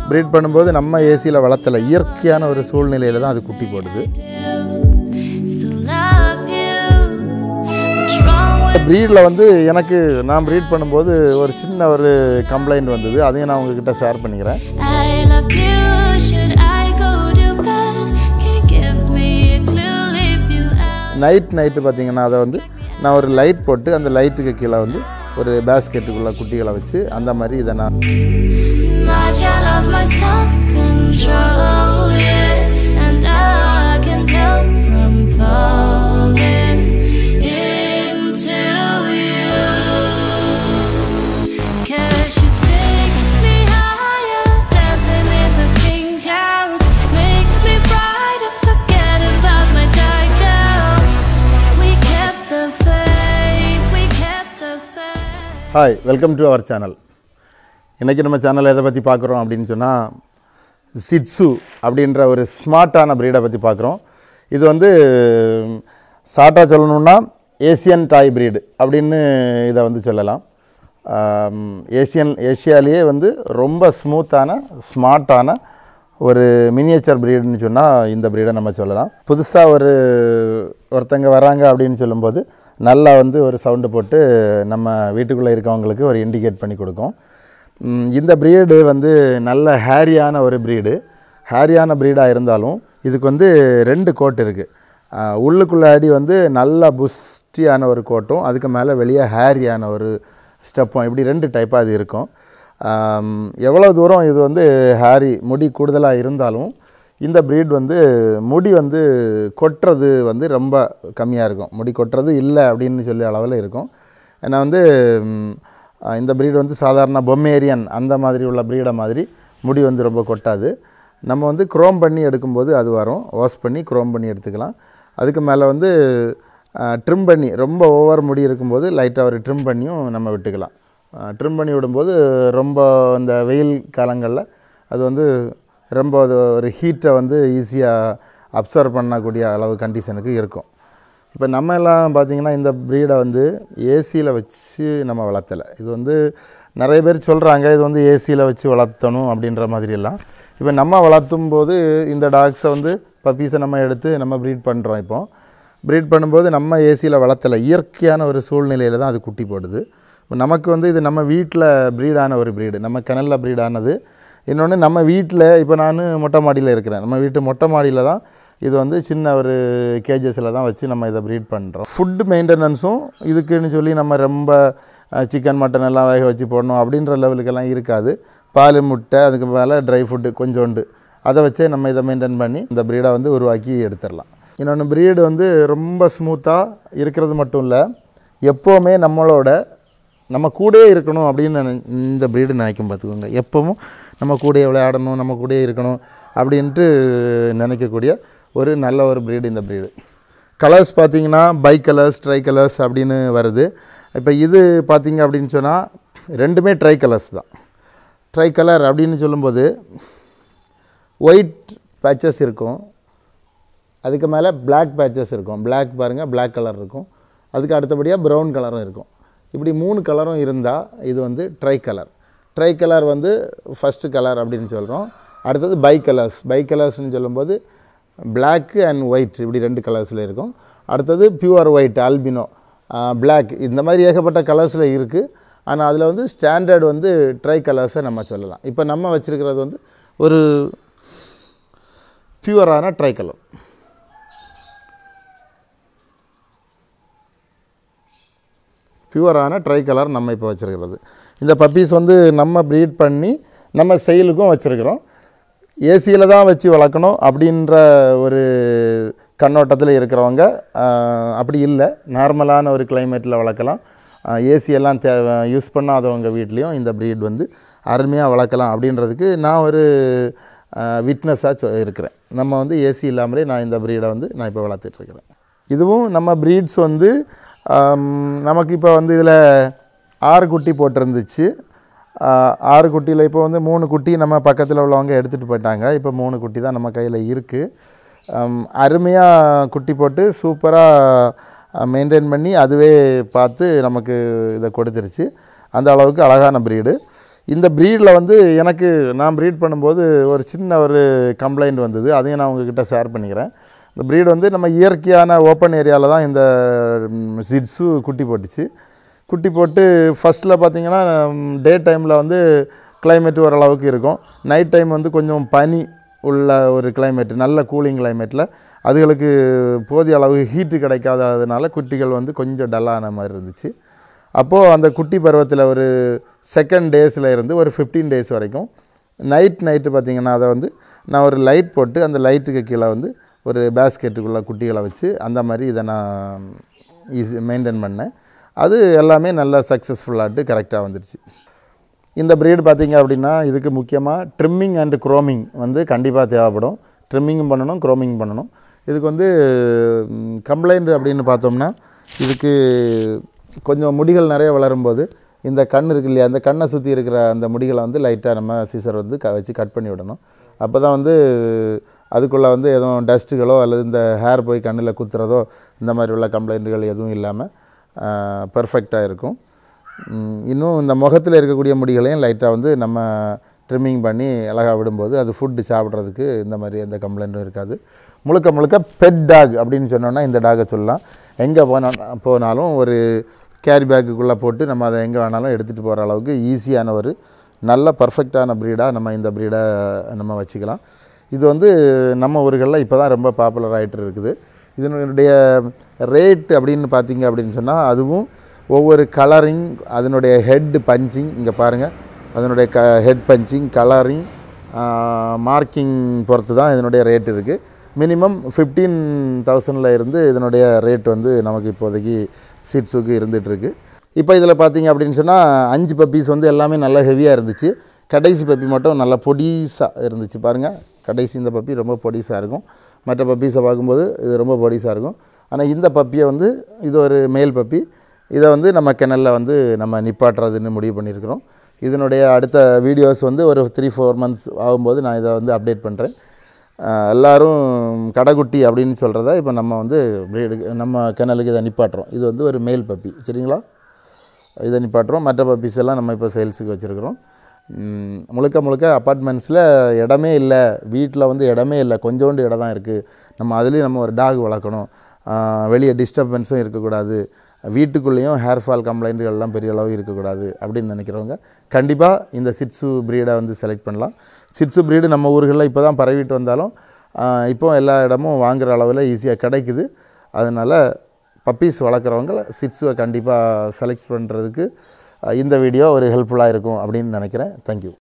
Breed பண்ணும்போது நம்ம ஏசியில் வளர்த்தல இயற்கையான ஒரு சூழ்நிலையில் தான் அது குட்டி போடுது Still love you. What's wrong with ப்ரீடில் வந்து எனக்கு நான் ப்ரீட் பண்ணும்போது ஒரு சின்ன ஒரு கம்ப்ளைண்ட் வந்தது அதையும் நான் உங்ககிட்ட ஷேர் பண்ணிக்கிறேன் I love you? Should I go to bed? Can you give me a clue? Leave you out. Night night பார்த்தீங்கன்னா அதை வந்து நான் ஒரு லைட் போட்டு அந்த லைட்டுக்கு கீழே வந்து ஒரு பேஸ்கெட்டுக்குள்ளே குட்டிகளை வச்சு அந்த மாதிரி இதை நான் Much I lost my self-control, yeah, and I can't help from falling into you. 'Cause you take me higher, dancing in the pink clouds, make me brighter, forget about my dark clouds. We kept the faith, we kept the faith. Hi welcome to our channel இன்றைக்கி நம்ம சேனலில் எதை பற்றி பார்க்குறோம் அப்படின்னு சொன்னால் shih tzu அப்படின்ற ஒரு ஸ்மார்ட்டான ப்ரீடை பற்றி பார்க்குறோம் இது வந்து ஷார்ட்டாக சொல்லணும்னா ஏசியன் டாய் ப்ரீடு அப்படின்னு இதை வந்து சொல்லலாம் ஆம், ஏசியன் ஏஷியாலேயே வந்து ரொம்ப ஸ்மூத்தான ஸ்மார்ட்டான ஒரு மினியேச்சர் ப்ரீடுன்னு சொன்னால் இந்த ப்ரீடை நம்ம சொல்லலாம் புதுசாக ஒரு ஒருத்தங்க வராங்க அப்படின்னு சொல்லும்போது நல்லா வந்து ஒரு சவுண்டு போட்டு நம்ம வீட்டுக்குள்ளே இருக்கவங்களுக்கு ஒரு இண்டிகேட் பண்ணி கொடுக்கும் ம், இந்த ப்ரீடு வந்து நல்ல ஹேரியான ஒரு ப்ரீடு ஹேரியான ப்ரீடாக இருந்தாலும் இதுக்கு வந்து ரெண்டு கோட் இருக்குது உள்ளுக்குள்ளாடி வந்து நல்ல புஷ்டியான ஒரு கோட்டும் அதுக்கு மேலே வெளியே ஹேரியான ஒரு ஸ்டெப்பும் இப்படி ரெண்டு டைப்பாக அது இருக்கும் ஆம், எவ்வளோ தூரம் இது வந்து ஹேரி முடி கூடுதலாக இருந்தாலும் இந்த ப்ரீட் வந்து முடி வந்து கொட்டுறது வந்து ரொம்ப கம்மியாக இருக்கும் முடி கொட்டுறது இல்லை அப்படின்னு சொல்லி அளவில் இருக்கும் ஏன்னா வந்து ம், அஹ், இந்த ப்ரீட் வந்து சாதாரண பொம்மேரியன் அந்த மாதிரி உள்ள ப்ரீடை மாதிரி முடி வந்து ரொம்ப கொட்டாது நம்ம வந்து குரோம் பண்ணி எடுக்கும்போது அது வரும் வாஷ் பண்ணி குரோம் பண்ணி எடுத்துக்கலாம் அதுக்கு மேலே வந்து ட்ரிம் பண்ணி ரொம்ப ஓவர் முடி இருக்கும்போது லைட்டாக ஒரு ட்ரிம் பண்ணியும் நம்ம விட்டுக்கலாம் ட்ரிம் பண்ணி விடும்போது ரொம்ப இந்த வெயில் காலங்களில் அது வந்து ரொம்ப அது ஒரு ஹீட்டை வந்து ஈஸியாக அப்சர்வ் பண்ணக்கூடிய அளவு கண்டிஷனுக்கு இருக்கும் இப்போ நம்ம எல்லாம் பார்த்திங்கன்னா இந்த ப்ரீடை வந்து ஏசியில் வச்சு நம்ம வளர்த்தலை இது வந்து நிறைய பேர் சொல்கிறாங்க இது வந்து ஏசியில் வச்சு வளர்த்தணும் அப்படின்ற மாதிரி எல்லாம் இப்போ நம்ம வளர்த்தும் போது இந்த டாக்ஸை வந்து பப்பீஸை நம்ம எடுத்து நம்ம ப்ரீட் பண்ணுறோம் இப்போ ப்ரீட் பண்ணும்போது நம்ம ஏசியில் வளர்த்தலை இயற்கையான ஒரு சூழ்நிலையில் தான் அது குட்டி போடுது இப்ப நமக்கு வந்து இது நம்ம வீட்டில் ப்ரீடான ஒரு ப்ரீடு நம்ம கிணல்ல ப்ரீடானது இன்னொன்று நம்ம வீட்டில் இப்போ நான் மொட்டை மாடியில் இருக்கிறேன் நம்ம வீட்டு மொட்டை மாடியில் தான் இது வந்து சின்ன ஒரு கேஜஸில் தான் வச்சு நம்ம இதை ப்ரீட் பண்ணுறோம் ஃபுட் மெயின்டெனன்ஸும் இதுக்குன்னு சொல்லி நம்ம ரொம்ப சிக்கன் மட்டன் எல்லாம் வேக வச்சு போடணும் அப்படின்ற லெவலுக்கெல்லாம் இருக்காது பால் முட்டை அதுக்கு மேலே ட்ரை ஃபுட்டு கொஞ்சோண்டு அதை வச்சே நம்ம இதை மெயின்டைன் பண்ணி இந்த ப்ரீடை வந்து உருவாக்கி எடுத்துடலாம் இன்னொன்று ப்ரீடு வந்து ரொம்ப ஸ்மூத்தாக இருக்கிறது மட்டும் இல்லை எப்போவுமே நம்மளோட நம்ம கூடயே இருக்கணும் அப்படின்னு நினை- இந்த ப்ரீடு நினைக்கும் பார்த்துக்கோங்க எப்பவும் நம்ம கூடயே விளையாடணும் நம்ம கூடயே இருக்கணும் அப்படின்ட்டு நினைக்கக்கூடிய ஒரு நல்ல ஒரு ப்ரீடு இந்த ப்ரீடு கலர்ஸ் பார்த்தீங்கன்னா பை கலர்ஸ் ட்ரை கலர்ஸ் அப்படின்னு வருது இப்போ இது பார்த்தீங்க அப்படின்னு சொன்னால் ரெண்டுமே ட்ரை கலர்ஸ் தான் ட்ரை கலர் அப்படின்னு சொல்லும்போது ஒயிட் பேச்சஸ் இருக்கும் அதுக்கு மேலே Black பேச்சஸ் இருக்கும் Black பாருங்கள் Black கலர் இருக்கும் அதுக்கு அடுத்தபடியாக ப்ரௌன் கலரும் இருக்கும் இப்படி மூணு கலரும் இருந்தால் இது வந்து ட்ரை கலர் ட்ரை கலர் வந்து ஃபஸ்ட்டு கலர் அப்படின்னு சொல்கிறோம் அடுத்தது பை கலர்ஸ் பை கலர்ஸ்னு சொல்லும்போது Black அண்ட் ஒயிட் இப்படி ரெண்டு கலர்ஸில் இருக்கும் அடுத்தது பியூர் ஒயிட் ஆல்பினோ Black இந்த மாதிரி ஏகப்பட்ட கலர்ஸில் இருக்குது ஆனால் அதில் வந்து ஸ்டாண்டர்ட் வந்து ட்ரை கலர்ஸை நம்ம சொல்லலாம் இப்போ நம்ம வச்சுருக்கிறது வந்து ஒரு பியூரான ட்ரை கலர் பியூரான ட்ரை கலர் நம்ம இப்போ வச்சுருக்கிறது இந்த பப்பீஸ் வந்து நம்ம ப்ரீட் பண்ணி நம்ம செயலுக்கும் வச்சுருக்கிறோம் ஏசியில் தான் வச்சு வளர்க்கணும் அப்படின்ற ஒரு கண்ணோட்டத்தில் இருக்கிறவங்க ஆஹ், அப்படி இல்லை நார்மலான ஒரு கிளைமேட்டில் வளர்க்கலாம் ஏசி எல்லாம் தே யூஸ் பண்ணாதவங்க வீட்லேயும் இந்த ப்ரீட் வந்து அருமையாக வளர்க்கலாம் அப்படின்றதுக்கு நான் ஒரு விட்னஸாக சொ இருக்கிறேன் நம்ம வந்து ஏசி இல்லாமலே நான் இந்த ப்ரீடை வந்து நான் இப்போ வளர்த்துட்ருக்கிறேன் இதுவும் நம்ம ப்ரீட்ஸ் வந்து ஆம், நமக்கு இப்போ வந்து இதில் ஆறு குட்டி போட்டிருந்துச்சு ஆஹ், ஆறு குட்டியில் இப்போ வந்து மூணு குட்டி நம்ம பக்கத்தில் உள்ளவங்க எடுத்துகிட்டு போயிட்டாங்க இப்போ மூணு குட்டி தான் நம்ம கையில் இருக்குது அருமையாக குட்டி போட்டு சூப்பராக மெயின்டைன் பண்ணி அதுவே பார்த்து நமக்கு இதை கொடுத்துருச்சு அந்த அளவுக்கு அழகான ப்ரீடு இந்த ப்ரீடில் வந்து எனக்கு நான் ப்ரீட் பண்ணும்போது ஒரு சின்ன ஒரு கம்ப்ளைண்ட் வந்தது அதையும் நான் உங்ககிட்ட ஷேர் பண்ணிக்கிறேன் இந்த ப்ரீட் வந்து நம்ம இயற்கையான ஓப்பன் ஏரியாவில் தான் இந்த சிட்ஸு குட்டி போட்டுச்சு குட்டி போட்டு ஃபஸ்ட்டில் பார்த்தீங்கன்னா டே டைமில் வந்து climate ஓரளவுக்கு இருக்கும் நைட் டைம் வந்து கொஞ்சம் பனி உள்ள ஒரு climate நல்ல கூலிங் கிளைமேட்டில் அதுகளுக்கு போதிய அளவு ஹீட்டு கிடைக்காததுனால குட்டிகள் வந்து கொஞ்சம் டல்லான மாதிரி இருந்துச்சு அப்போது அந்த குட்டி பருவத்தில் ஒரு செகண்ட் டேஸில் இருந்து ஒரு ஃபிஃப்டீன் டேஸ் வரைக்கும் நைட் நைட்டு பார்த்திங்கன்னா அதை வந்து நான் ஒரு லைட் போட்டு அந்த லைட்டுக்கு கீழே வந்து ஒரு பேஸ்கெட்டுக்குள்ளே குட்டிகளை வச்சு அந்த மாதிரி இதை நான் ஈஸி மெயின்டைன் பண்ணேன் அது எல்லாமே நல்லா சக்ஸஸ்ஃபுல்லாட்டு கரெக்டாக வந்துடுச்சு இந்த breed பார்த்தீங்க அப்படின்னா இதுக்கு முக்கியமாக ட்ரிம்மிங் அண்ட் க்ரோமிங் வந்து கண்டிப்பாக தேவைப்படும் ட்ரிம்மிங்கும் பண்ணணும் க்ரோமிங் பண்ணணும் இதுக்கு வந்து கம்ப்ளைண்ட் அப்படின்னு பார்த்தோம்னா இதுக்கு கொஞ்சம் முடிகள் நிறைய வளரும்போது இந்த கண் இருக்கு இல்லையா அந்த கண்ணை சுற்றி இருக்கிற அந்த முடிகளை வந்து லைட்டாக நம்ம சீசர் வந்து க வச்சு கட் பண்ணி விடணும் அப்போ தான் வந்து அதுக்குள்ளே வந்து எதுவும் டஸ்ட்டுகளோ அல்லது இந்த ஹேர் போய் கண்ணில் குத்துறதோ இந்த மாதிரி உள்ள கம்ப்ளைண்ட்டுகள் எதுவும் இல்லாமல் பர்ஃபெக்டாக இருக்கும் ம், இன்னும் இந்த முகத்தில் இருக்கக்கூடிய முடிகளையும் லைட்டாக வந்து நம்ம ட்ரிம்மிங் பண்ணி அழகாக விடும்போது அது ஃபுட்டு சாப்பிட்றதுக்கு இந்த மாதிரி எந்த கம்ப்ளைண்ட்டும் இருக்காது முழுக்க முழுக்க பெட் டாக் அப்படின்னு சொன்னோன்னா இந்த டாகை சொல்லலாம் எங்கே போனா போனாலும் ஒரு கேரி பேக்குக்குள்ளே போட்டு நம்ம அதை எங்கே வேணாலும் எடுத்துகிட்டு போகிற அளவுக்கு ஈஸியான ஒரு நல்ல பர்ஃபெக்டான ப்ரீடாக நம்ம இந்த ப்ரீடை நம்ம வச்சுக்கலாம் இது வந்து நம்ம ஊர்களில் இப்போ தான் ரொம்ப பாப்புலர் ஆகிட்டு இருக்குது இதனுடைய ரேட் அப்படின்னு பார்த்தீங்க அப்படின்னு சொன்னால் அதுவும் ஒவ்வொரு கலரிங் அதனுடைய ஹெட் பஞ்சிங் இங்கே பாருங்கள் அதனுடைய க ஹெட் பஞ்சிங் கலரிங் மார்க்கிங் பொறுத்து தான் இதனுடைய ரேட் இருக்குது மினிமம் ஃபிஃப்டீன் தௌசண்டில் இருந்து இதனுடைய ரேட் வந்து நமக்கு இப்போதைக்கு சீட்ஸுக்கு இருந்துகிட்ருக்கு இப்போ இதில் பார்த்தீங்க அப்படின்னு சொன்னால் அஞ்சு பப்பீஸ் வந்து எல்லாமே நல்லா ஹெவியாக இருந்துச்சு கடைசி பப்பி மட்டும் நல்லா பொடிசாக இருந்துச்சு பாருங்கள் கடைசி இந்த பப்பி ரொம்ப பொடிசாக இருக்கும் மற்ற பப்பீஸை பார்க்கும்போது இது ரொம்ப பொடிசாக இருக்கும் ஆனால் இந்த பப்பியை வந்து இது ஒரு மேல் பப்பி இதை வந்து நம்ம கிணலில் வந்து நம்ம நிப்பாட்டுறதுன்னு முடிவு பண்ணியிருக்கிறோம் இதனுடைய அடுத்த வீடியோஸ் வந்து ஒரு த்ரீ ஃபோர் மந்த்ஸ் ஆகும்போது நான் இதை வந்து அப்டேட் பண்ணுறேன் அஹ் எல்லாரும் கடைக்குட்டி அப்படின்னு சொல்கிறத இப்போ நம்ம வந்து breed- நம்ம கிணலுக்கு இதை நிப்பாட்டுறோம் இது வந்து ஒரு மேல் பப்பி சரிங்களா இதை நிப்பாட்டுறோம் மற்ற பப்பீஸ் எல்லாம் நம்ம இப்போ சேல்ஸுக்கு வச்சுருக்குறோம் ம், முழுக்க முழுக்க அப்பார்ட்மெண்ட்ஸில் இடமே இல்லை வீட்டில் வந்து இடமே இல்லை கொஞ்சோண்டு இடம் தான் இருக்குது நம்ம அதுலேயும் நம்ம ஒரு டாக் வளர்க்கணும் ஆஹ் வெளியே டிஸ்டர்பன்ஸும் இருக்கக்கூடாது வீட்டுக்குள்ளேயும் ஹேர் ஃபால் கம்ப்ளைண்ட்டுகள்லாம் பெரிய அளவு இருக்கக்கூடாது அப்படின்னு நினைக்கிறவங்க கண்டிப்பாக இந்த சிட்ஸு ப்ரீடை வந்து செலக்ட் பண்ணலாம் சிட்ஸு ப்ரீடு நம்ம ஊர்களில் இப்போ தான் பரவிட்டு வந்தாலும் ஆஹ் இப்போ எல்லா இடமும் வாங்குகிற அளவில் ஈஸியாக கிடைக்குது அதனால் பப்பீஸ் வளர்க்குறவங்க சிட்ஸுவை கண்டிப்பாக செலக்ட் பண்ணுறதுக்கு இந்த வீடியோ ஒரு ஹெல்ப்ஃபுல்லாக இருக்கும் அப்படின்னு நினைக்கிறேன் தேங்க்யூ